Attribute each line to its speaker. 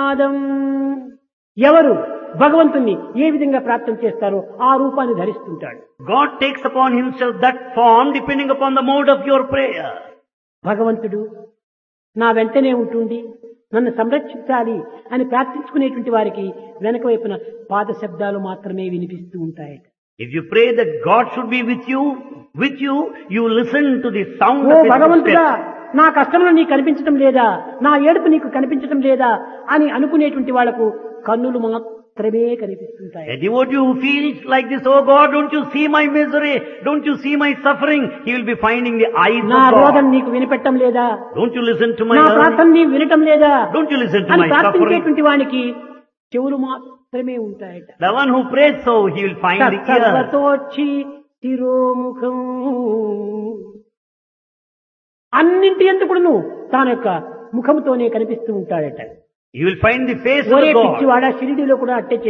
Speaker 1: నాదం ఎవరు భగవంతుణ్ణి ఏ విధంగా ప్రాప్తం చేస్తారో ఆ రూపాన్ని ధరిస్తుంటాడు
Speaker 2: God takes upon himself that form depending upon the mode of your prayer.
Speaker 1: భగవంతుడు నా వెంటనే ఉంటుండి నన్ను సంరక్షించాలి అని ప్రార్థించుకునేటువంటి వారికి వెనక వైపున పాద శబ్దాలు మాత్రమే వినిపిస్తూ ఉంటాయట
Speaker 2: If you pray that God should be with you, with you, you listen to the sound
Speaker 1: oh
Speaker 2: of his
Speaker 1: భగవంతుడా
Speaker 2: footsteps.
Speaker 1: నా కష్టంలో నీకు కనిపించడం లేదా నా ఏడుపు నీకు కనిపించడం లేదా అని అనుకునేటువంటి వాళ్లకు కన్నులు మాత్రమే కనిపిస్తుంటాయి
Speaker 2: A devotee who feels like this, oh God, don't you see my misery? Don't you see my suffering? He will be finding the eyes
Speaker 1: నా
Speaker 2: of
Speaker 1: రోదన
Speaker 2: God.
Speaker 1: నీకు వినిపెట్టం లేదా
Speaker 2: Don't you listen to my
Speaker 1: నా
Speaker 2: yearning?
Speaker 1: ప్రార్థన నీవు వినటం లేదా
Speaker 2: Don't you listen to
Speaker 1: అని
Speaker 2: my suffering?
Speaker 1: ప్రార్థించేటువంటి వానికి చెవులు మాత్రమే ఉంటాయట
Speaker 2: The one who prays so, he will find the ear.
Speaker 1: సర్వతోచ్చి శిరోముఖం అన్నింటి ఎందుకును తాన యొక్క ముఖంతోనే కనిపిస్తూ ఉంటాడట
Speaker 2: You will find the face
Speaker 1: ఒరే
Speaker 2: of God.
Speaker 1: పిచ్చివాడ షిరిడిలో కూడా అట్టే